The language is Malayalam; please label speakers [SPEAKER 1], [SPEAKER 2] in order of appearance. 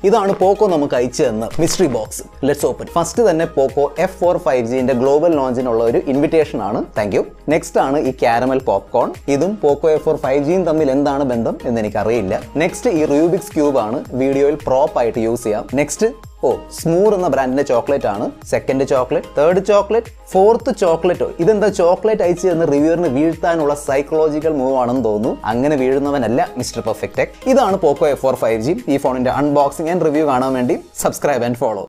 [SPEAKER 1] ഇതാണ് പോക്കോ നമുക്ക് അയച്ചു തന്ന mystery box let's open first തന്നെ പോക്കോ എഫ് ഫോർ ഫൈവ് ജിന്റെ ഗ്ലോബൽ ലോഞ്ചിനുള്ള ഒരു ഇൻവിറ്റേഷൻ ആണ് താങ്ക് യു നെക്സ്റ്റ് ആണ് ഈ കാരമൽ പോപ്കോൺ ഇതും പോക്കോ എഫ് ഫോർ ഫൈവ് ജിയും തമ്മിൽ എന്താണ് ബന്ധം എന്ന് എനിക്ക് അറിയില്ല നെക്സ്റ്റ് ഈ റൂബിക്സ് ക്യൂബ് ആണ് വീഡിയോയിൽ പ്രോപ്പ് ആയിട്ട് യൂസ് ചെയ്യാം നെക്സ്റ്റ് ഓ സ്മൂർ എന്ന ബ്രാൻഡിന്റെ ചോക്ലേറ്റ് ആണ് second chocolate third chocolate fourth ചോക്ലേറ്റോ ഇതെന്താ ചോക്ലേറ്റ് അയച്ചു എന്ന് റിവ്യൂറിന് വീഴ്ത്താനുള്ള സൈക്കോളജിക്കൽ മൂവ് ആണെന്ന് തോന്നുന്നു അങ്ങനെ വീഴുന്നവനല്ല മിസ്റ്റർ പെർഫെക്റ്റ് ടെക് ഇതാണ് Poco F four five G ഈ ഫോണിന്റെ അൺബോക്സിംഗ് ആൻഡ് റിവ്യൂ കാണാൻ വേണ്ടി സബ്സ്ക്രൈബ് ആൻഡ് ഫോളോ